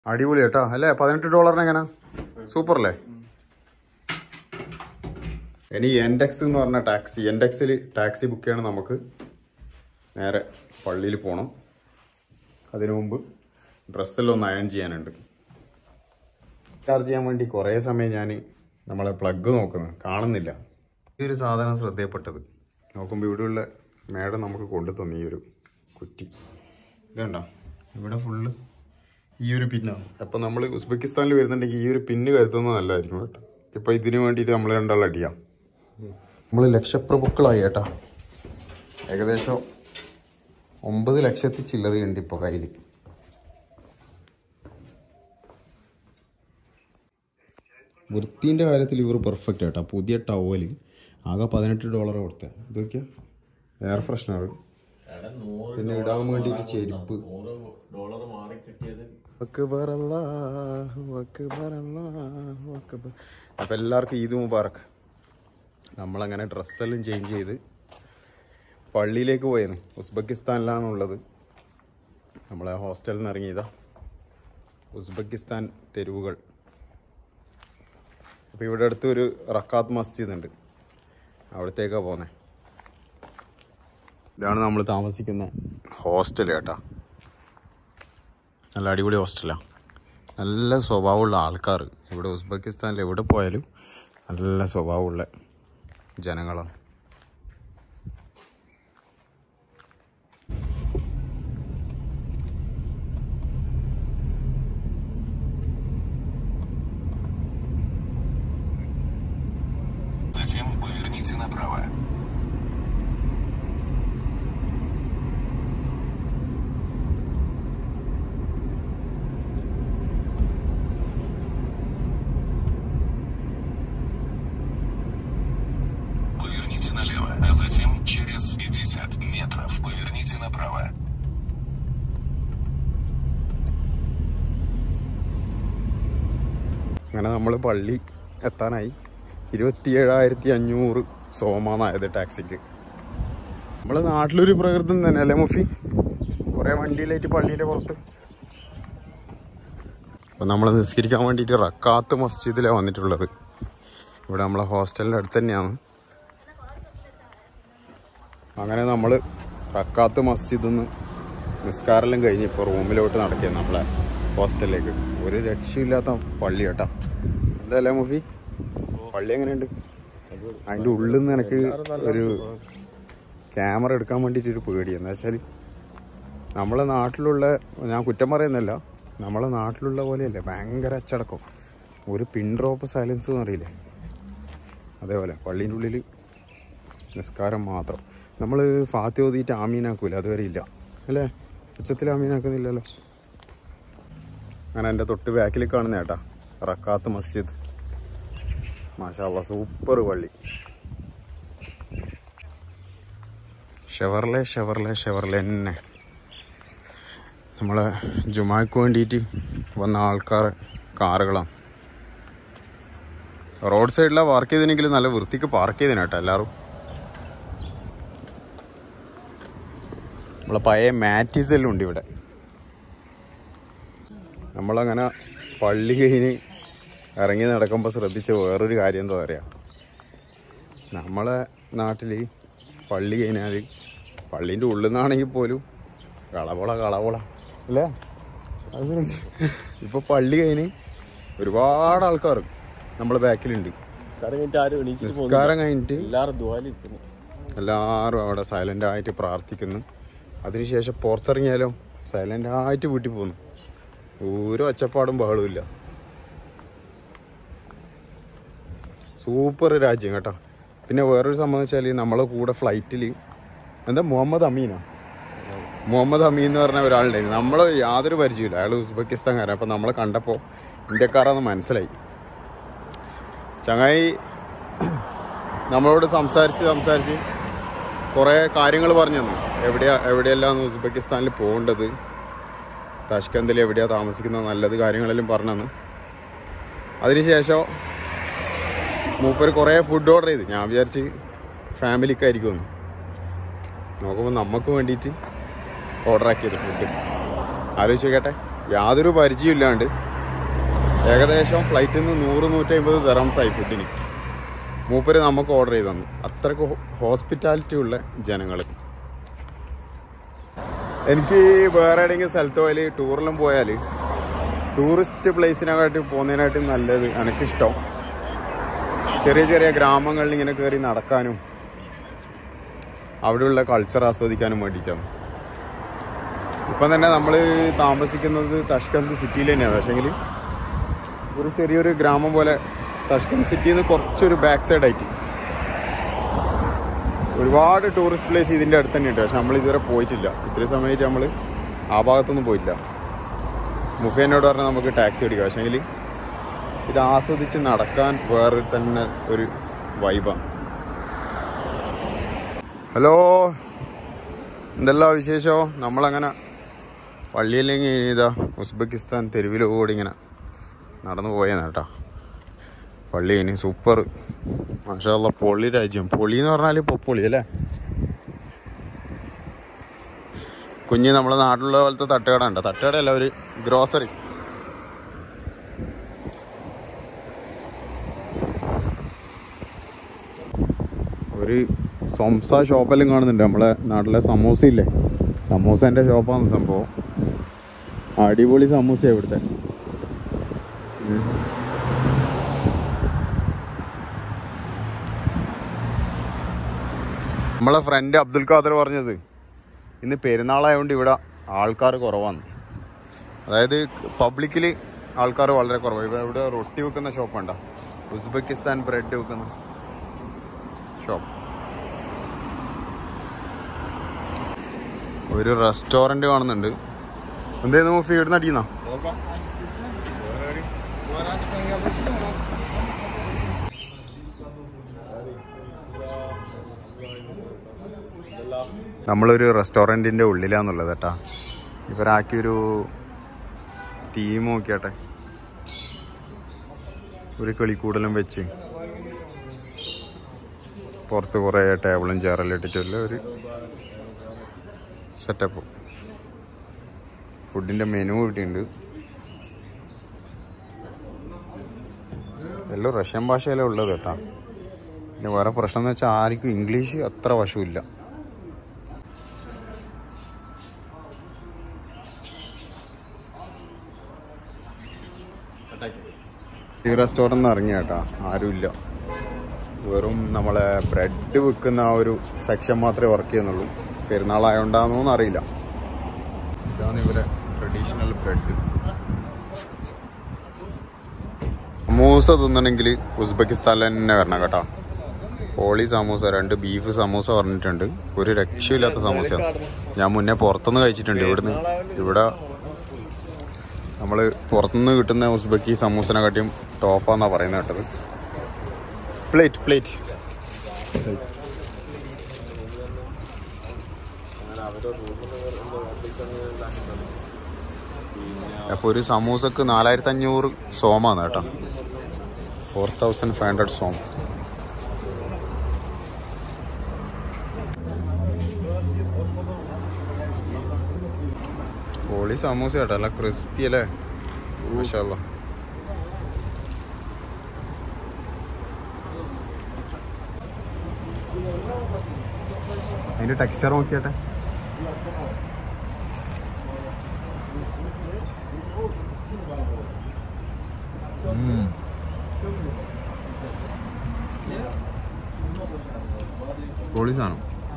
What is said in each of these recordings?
അടിപൊളി കേട്ടോ അല്ലേ പതിനെട്ട് ഡോളറിന് എങ്ങനെ സൂപ്പർ അല്ലേ ഇനി എൻഡെക്സ് എന്ന് പറഞ്ഞ ടാക്സി എൻഡെക്സിൽ ടാക്സി ബുക്ക് ചെയ്യണം നമുക്ക് നേരെ പള്ളിയിൽ പോകണം അതിനു മുമ്പ് ഡ്രസ്സെല്ലാം ഒന്ന് അയൺ ചെയ്യാനുണ്ട് ചാർജ് ചെയ്യാൻ വേണ്ടി കുറേ സമയം ഞാൻ നമ്മളെ പ്ലഗ് നോക്കുന്നു കാണുന്നില്ല ഈ ഒരു സാധനം ശ്രദ്ധയപ്പെട്ടത് നോക്കുമ്പോൾ ഇവിടെയുള്ള മേഡം നമുക്ക് കൊണ്ടു തന്നു ഈ ഒരു കുറ്റി ഇതുണ്ടോ ഇവിടെ ഫുള്ള് ഈ ഒരു പിന്നാണ് അപ്പം നമ്മൾ ഉസ്ബെക്കിസ്ഥാനിൽ വരുന്നുണ്ടെങ്കിൽ ഈ ഒരു പിന്ന് കരുതുന്നത് നല്ലതായിരിക്കും കേട്ടോ ഇപ്പം ഇതിന് വേണ്ടിയിട്ട് നമ്മൾ രണ്ടാൾ അടിയാം നമ്മൾ ലക്ഷപ്രഭുക്കളായി കേട്ടാ ഏകദേശം ഒമ്പത് ലക്ഷത്തി ചില്ലറയുണ്ട് ഇപ്പോൾ കയ്യിൽ വൃത്തിൻ്റെ കാര്യത്തിൽ ഇവർ പെർഫെക്റ്റ് ആട്ടോ പുതിയ ടവല് ആകെ പതിനെട്ട് ഡോളർ കൊടുത്തത് ഇതൊക്കെയാ എയർ ഫ്രഷ്നർ പിന്നെ ഇടാൻ വേണ്ടിയിട്ട് ചെരുപ്പ് ഡോളർ മാറി കിട്ടിയത് അക്ബർ അല്ലാഹു അക്ബർ അല്ലാഹു അക്ബർ അപ്പം എല്ലാവർക്കും ഈദ് മുബാറക്ക് നമ്മളങ്ങനെ ഡ്രസ്സെല്ലാം ചേഞ്ച് ചെയ്ത് പള്ളിയിലേക്ക് പോയെന്ന് ഉസ്ബെക്കിസ്ഥാനിലാണ് ഉള്ളത് നമ്മളെ ഹോസ്റ്റലിൽ നിന്ന് ഇറങ്ങിയതാ ഉസ്ബെക്കിസ്ഥാൻ തെരുവുകൾ അപ്പോൾ ഇവിടെ അടുത്ത് ഒരു റക്കാത്ത് മസ്ജിദ് ഉണ്ട് അവിടത്തേക്കാണ് പോകുന്നത് ഇതാണ് നമ്മൾ താമസിക്കുന്ന ഹോസ്റ്റൽ കേട്ടാ നല്ല അടിപൊളി ഹോസ്റ്റലാണ് നല്ല സ്വഭാവമുള്ള ആൾക്കാർ ഇവിടെ ഉസ്ബെക്കിസ്ഥാനിൽ എവിടെ പോയാലും നല്ല സ്വഭാവമുള്ള ജനങ്ങളാണ് Затем поверните направо. Поверните налево, а затем через 50 метров поверните направо. അങ്ങനെ നമ്മൾ പള്ളി എത്താനായി ഇരുപത്തിയേഴായിരത്തി അഞ്ഞൂറ് സോമാന്നായത് ടാക്സിക്ക് നമ്മളെ നാട്ടിലൊരു പ്രകൃതം തന്നെ അല്ലേ മുഫി കുറേ വണ്ടിയിലായിട്ട് പള്ളിയുടെ പുറത്ത് അപ്പം നമ്മൾ നിസ്കരിക്കാൻ വേണ്ടിയിട്ട് റക്കാത്ത് മസ്ജിദിലാണ് വന്നിട്ടുള്ളത് ഇവിടെ നമ്മളെ ഹോസ്റ്റലിൻ്റെ അടുത്ത് തന്നെയാണ് അങ്ങനെ നമ്മൾ റക്കാത്ത് മസ്ജിദിൽ നിന്ന് നിസ്കാരെല്ലാം കഴിഞ്ഞ് ഇപ്പോൾ റൂമിലോട്ട് നടക്കിയത് നമ്മളെ ഹോസ്റ്റലിലേക്ക് ഒരു രക്ഷയില്ലാത്ത പള്ളി കേട്ടാ എന്തായാലും മുഫി പള്ളി എങ്ങനെയുണ്ട് അതിൻ്റെ ഉള്ളിൽ നിന്ന് എനിക്ക് ഒരു ക്യാമറ എടുക്കാൻ വേണ്ടിയിട്ട് ഒരു പേടി എന്താ വെച്ചാൽ നമ്മളെ നാട്ടിലുള്ള ഞാൻ കുറ്റം പറയുന്നില്ല നമ്മളെ നാട്ടിലുള്ള പോലെയല്ല ഭയങ്കര അച്ചടക്കം ഒരു പിൻ ഡ്രോപ്പ് സൈലൻസ് എന്ന് അറിയില്ലേ അതേപോലെ പള്ളീൻ്റെ ഉള്ളിൽ നിസ്കാരം മാത്രം നമ്മൾ ഫാത്തി ഓതിയിട്ട് ആമീനാക്കൂല അതുവരെ ഇല്ല അല്ലേ ഉച്ചത്തിൽ ആമീനാക്കുന്നില്ലല്ലോ അങ്ങനെ എൻ്റെ തൊട്ട് ബാക്കിൽ കാണുന്ന ഏട്ടാ റക്കാത്ത് മസ്ജിദ് മാഷാള്ള സൂപ്പർ പള്ളി ഷെവർലെ ഷെവർലെ ഷെവർലെ തന്നെ നമ്മളെ ജുമാക്ക് വേണ്ടിയിട്ട് വന്ന ആൾക്കാർ കാറുകളാണ് റോഡ് സൈഡിലാണ് പാർക്ക് ചെയ്തിനെങ്കിൽ നല്ല വൃത്തിക്ക് പാർക്ക് ചെയ്തിന് കേട്ടോ എല്ലാവരും നമ്മളെ പഴയ മാറ്റീസ് എല്ലാം ഉണ്ട് ഇവിടെ നമ്മളങ്ങനെ പള്ളി കഴിഞ്ഞ് ഇറങ്ങി നടക്കുമ്പോൾ ശ്രദ്ധിച്ച വേറൊരു കാര്യം എന്താ പറയുക നമ്മളെ നാട്ടിൽ പള്ളി കഴിഞ്ഞാൽ പള്ളീൻ്റെ ഉള്ളിൽ നിന്നാണെങ്കിൽ പോലും കളവള കളവള അല്ലേ അത് ശ്രദ്ധിച്ചു ഇപ്പോൾ പള്ളി കഴിഞ്ഞ് ഒരുപാട് ആൾക്കാർ നമ്മളെ ബാക്കിലുണ്ട് കാരണം കഴിഞ്ഞിട്ട് ആരും എണീച്ചിട്ട് പോകുന്നു നിസ്കാരം കഴിഞ്ഞിട്ട് എല്ലാവരും ദ്വാലിരിക്കുന്നു എല്ലാവരും അവിടെ സൈലൻ്റ് ആയിട്ട് പ്രാർത്ഥിക്കുന്നു അതിനുശേഷം പുറത്തിറങ്ങിയാലോ സൈലൻ്റ് ആയിട്ട് വീട്ടിൽ പോകുന്നു ഒരു ഒച്ചപ്പാടും ബഹളവും ഇല്ല സൂപ്പർ രാജ്യം കേട്ടോ പിന്നെ വേറൊരു സംഭവം വെച്ചാൽ നമ്മളെ കൂടെ ഫ്ലൈറ്റിൽ എന്താ മുഹമ്മദ് അമീനോ മുഹമ്മദ് അമീൻ എന്ന് പറഞ്ഞ ഒരാളുണ്ടായിരുന്നു നമ്മൾ യാതൊരു പരിചയമില്ല അയാൾ ഉസ്ബെക്കിസ്ഥാൻകാരൻ അപ്പോൾ നമ്മളെ കണ്ടപ്പോൾ ഇന്ത്യക്കാരാന്ന് മനസ്സിലായി ചങ്ങായി നമ്മളോട് സംസാരിച്ച് സംസാരിച്ച് കുറേ കാര്യങ്ങൾ പറഞ്ഞു തന്നു എവിടെയാ എവിടെയെല്ലാം ഉസ്ബെക്കിസ്ഥാനിൽ പോകേണ്ടത് താഷ്കന്തിൽ എവിടെയാണ് താമസിക്കുന്നത് നല്ലത് കാര്യങ്ങളെല്ലാം പറഞ്ഞു തന്നു അതിനുശേഷം മൂപ്പര് കുറേ ഫുഡ് ഓർഡർ ചെയ്ത് ഞാൻ വിചാരിച്ച് ഫാമിലിക്കായിരിക്കുമെന്ന് നോക്കുമ്പോൾ നമുക്ക് വേണ്ടിയിട്ട് ഓർഡർ ആക്കിയത് ഫുഡ് ആലോചിച്ച് നോക്കട്ടെ യാതൊരു പരിചയമില്ലാണ്ട് ഏകദേശം ഫ്ലൈറ്റിൽ നിന്ന് നൂറ് നൂറ്റമ്പത് ദറംസായി ഫുഡിന് മൂപ്പര് നമുക്ക് ഓർഡർ ചെയ്ത് തന്നു അത്രക്ക് ഹോസ്പിറ്റാലിറ്റി ഉള്ള ജനങ്ങൾ എനിക്ക് വേറെ ഏതെങ്കിലും സ്ഥലത്ത് പോയാൽ ടൂറിലും പോയാൽ ടൂറിസ്റ്റ് പ്ലേസിനെക്കാട്ടി പോകുന്നതിനായിട്ട് നല്ലത് എനിക്കിഷ്ടം ചെറിയ ചെറിയ ഗ്രാമങ്ങളിൽ ഇങ്ങനെ കയറി നടക്കാനും അവിടെയുള്ള കൾച്ചർ ആസ്വദിക്കാനും വേണ്ടിയിട്ടാണ് ഇപ്പം തന്നെ നമ്മൾ താമസിക്കുന്നത് തഷ്കന്ത് സിറ്റിയിൽ തന്നെയാണ് പക്ഷേങ്കിൽ ഒരു ചെറിയൊരു ഗ്രാമം പോലെ തഷ്കന്ത് സിറ്റിയിൽ നിന്ന് കുറച്ചൊരു ബാക്ക് സൈഡ് ആയിട്ട് ഒരുപാട് ടൂറിസ്റ്റ് പ്ലേസ് ഇതിൻ്റെ അടുത്ത് തന്നെ ഉണ്ട് പക്ഷെ നമ്മൾ ഇതുവരെ പോയിട്ടില്ല ഇത്രയും സമയത്ത് നമ്മൾ ആ ഭാഗത്തൊന്നും പോയില്ല മുഫേനോട് പറഞ്ഞാൽ നമുക്ക് ടാക്സി അടിക്കാം പക്ഷേങ്കിൽ ഇത് ആസ്വദിച്ച് നടക്കാൻ വേറെ തന്നെ ഒരു വൈബാണ് ഹലോ എന്തെല്ലാം വിശേഷമോ നമ്മളങ്ങനെ പള്ളിയില്ലെങ്കിൽ ഇതാ ഉസ്ബെക്കിസ്ഥാൻ തെരുവിലൂടെ ഇങ്ങനെ നടന്നു പോയെന്ന് കേട്ടോ പള്ളി ഇനി സൂപ്പർ മാഷാല്ല പൊള്ളി രാജ്യം പൊളി എന്ന് പറഞ്ഞാൽ ഇപ്പോൾ പൊളി അല്ലേ കുഞ്ഞ് നമ്മളെ നാട്ടിലുള്ള പോലത്തെ തട്ടുകട ഉണ്ട് തട്ടുകടയല്ല ഒരു ഗ്രോസറി ഒരു സംസ ഷോപ്പെല്ലാം കാണുന്നുണ്ട് നമ്മളെ നാട്ടിലെ സമൂസ ഇല്ലേ സമൂസേൻ്റെ ഷോപ്പാണ് സംഭവം അടിപൊളി സമൂസ ഇവിടുത്തെ ഉം. നമ്മളെ ഫ്രണ്ട് അബ്ദുൽ ഖാദർ പറഞ്ഞത് ഇന്ന് പെരുന്നാളായതുകൊണ്ട് ഇവിടെ ആൾക്കാർ കുറവാണ് അതായത് പബ്ലിക്കിൽ ആൾക്കാർ വളരെ കുറവാണ് ഇവിടെ ഇവിടെ റൊട്ടി വെക്കുന്ന ഷോപ്പുണ്ട ഉസ്ബെക്കിസ്ഥാൻ ബ്രെഡ് വെക്കുന്ന ഷോപ്പ് ഒരു റെസ്റ്റോറന്റ് കാണുന്നുണ്ട് എന്തായിരുന്നു മൂഫി ഇവിടുന്ന് അടിയുന്ന നമ്മളൊരു റെസ്റ്റോറൻറ്റിൻ്റെ ഉള്ളിലാന്നുള്ളത് കേട്ടാ ഇവരാക്കിയൊരു തീം നോക്കിയാട്ടെ ഒരു കിളിക്കൂടലും വെച്ച് പുറത്ത് കുറേ ടേബിളും ചെയറെല്ലാം ഇട്ടിട്ടുള്ള ഒരു സെറ്റപ്പ് ഫുഡിൻ്റെ മെനു കിട്ടിയിട്ടുണ്ട് എല്ലാം റഷ്യൻ ഭാഷയിലാണ് ഉള്ളത് കേട്ടാ പിന്നെ വേറെ പ്രശ്നം എന്ന് വെച്ചാൽ ആർക്കും ഇംഗ്ലീഷ് അത്ര വശമില്ല ഈ റെസ്റ്റോറൻറ്റ് ഇറങ്ങിയ കേട്ടാ ആരുമില്ല വെറും നമ്മളെ ബ്രെഡ് വിൽക്കുന്ന ആ ഒരു സെക്ഷൻ മാത്രമേ വർക്ക് ചെയ്യുന്നുള്ളൂ പെരുന്നാളായോണ്ടാന്നോന്ന് അറിയില്ല ഇതാണ് ഇവരെ ട്രഡീഷണൽ ബ്രെഡ് സമൂസ തിന്നണമെങ്കിൽ ഉസ്ബെക്കിസ്ഥാനിൽ തന്നെ വരണം കേട്ടോ പോളി സമൂസ രണ്ട് ബീഫ് സമൂസ പറഞ്ഞിട്ടുണ്ട് ഒരു രക്ഷയില്ലാത്ത സമൂസയാണ് ഞാൻ മുന്നേ പുറത്തുനിന്ന് കഴിച്ചിട്ടുണ്ട് ഇവിടുന്ന് ഇവിടെ നമ്മൾ പുറത്തുനിന്ന് കിട്ടുന്ന ഉസ്ബെക്കി സമൂസനെ കാട്ടിയും ടോപ്പാന്നാ പറയുന്നത് കേട്ടത് പ്ലേറ്റ് പ്ലേറ്റ് അപ്പോൾ ഒരു സമൂസക്ക് നാലായിരത്തി അഞ്ഞൂറ് സോമാണ് കേട്ടോ four thousand five hundred som പൊളി സമൂസ കേട്ടോ അല്ല ക്രിസ്പി അല്ലേ മാഷാല്ലാ അതിന്റെ ടെക്സ്ചർ നോക്കിയാട്ടെ ഉം. പൊളി സാധനം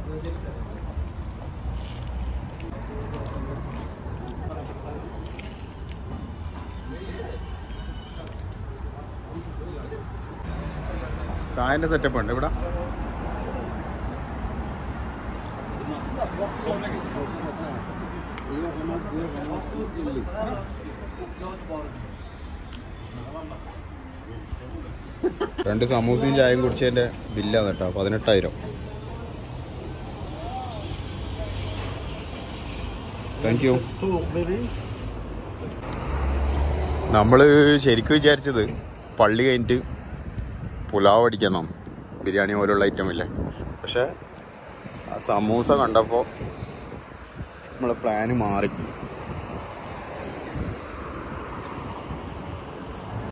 ചായന്റെ സെറ്റപ്പ് ഉണ്ട് ഇവിടെ രണ്ട് സമൂസയും ചായയും കുടിച്ചതിന്റെ ബില്ലാണ് കേട്ടോ പതിനെട്ടായിരം താങ്ക് യു നമ്മൾ ശരിക്കും വിചാരിച്ചത് പള്ളി കഴിഞ്ഞിട്ട് പുലാവ് അടിക്കണം ബിരിയാണി പോലുള്ള ഐറ്റം ഇല്ലേ പക്ഷെ ആ സമൂസ കണ്ടപ്പോൾ നമ്മളെ പ്ലാന് മാറി